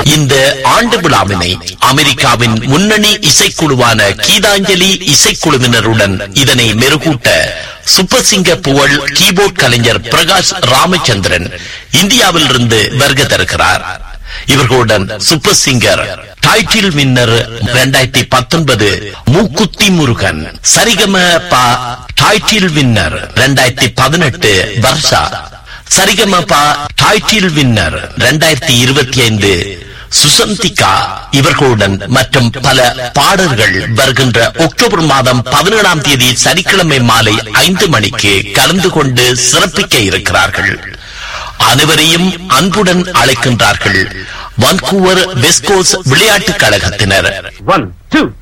இந்த ஆண்டு விழாவினை அமெரிக்காவின் முன்னணி இசைக்குழுவான கீதாஞ்சலி இசைக்குழுவினருடன் இதனை மெருகூட்ட சூப்பர் சிங்கர் புகழ் கீபோர்ட் கலைஞர் பிரகாஷ் ராமச்சந்திரன் இந்தியாவிலிருந்து வருகை தருகிறார் இவர்களுடன் சூப்பர் சிங்கர் டைட்டில் வின்னர் இரண்டாயிரத்தி பத்தொன்பது மூக்குத்தி முருகன் சரிகம பா டைட்டில் வின்னர் இரண்டாயிரத்தி பதினெட்டு வர்ஷா சரிகமபா டைட்டில் வின்னர் இரண்டாயிரத்தி இருபத்தி ஐந்து சுசந்திகா இவர்களுடன் மற்றும் பல பாடல்கள் வருகின்ற அக்டோபர் மாதம் பதினேழாம் தேதி சனிக்கிழமை மாலை ஐந்து மணிக்கு கலந்து கொண்டு சிறப்பிக்க இருக்கிறார்கள் அனைவரையும் அன்புடன் அழைக்கின்றார்கள் வன்கூவர் வெஸ்கோஸ் விளையாட்டுக் கழகத்தினர் One, two,